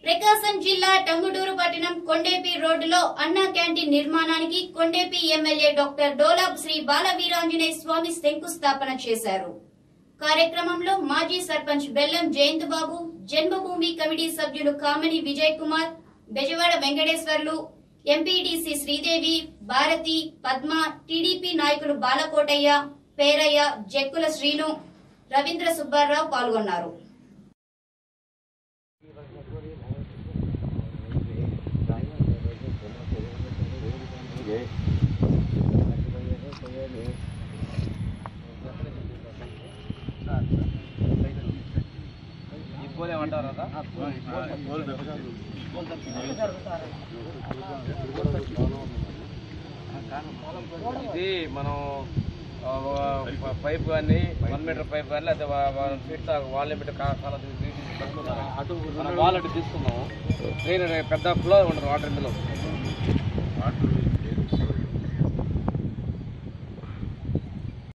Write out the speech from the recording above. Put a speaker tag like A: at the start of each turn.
A: ప్రకాశం జిల్లా టంగుటూరు పట్టణం కొండేపి రోడ్డులో అన్నా క్యాంటీన్ నిర్మాణానికి కొండేపి ఎమ్మెల్యే డాక్టర్ డోలాబ్ శ్రీ బాలవీరాంజనేయ స్వామి శంకుస్థాపన చేశారు కార్యక్రమంలో మాజీ సర్పంచ్ బెల్లం జయంత్ బాబు జన్మభూమి కమిటీ సభ్యులు కామిని విజయ్ కుమార్ బెజవాడ వెంకటేశ్వర్లు ఎంపీటీసీ శ్రీదేవి భారతి పద్మ టీడీపీ నాయకులు బాలకోటయ్య పేరయ్య జక్కుల శ్రీను రవీంద్ర సుబ్బారావు పాల్గొన్నారు
B: ఇది మనం ఆ, ప- పైప్ కానీ వన్ మీటర్ పైప్ కానీ లేకపోతే వా- వన్ ఫీట్ దాకా వాల్ మీటర్ కాలం వాల్ అటు తీసుకున్నాము ట్రైన్ పెద్ద ఫ్లో ఉండదు వాటర్ మిల్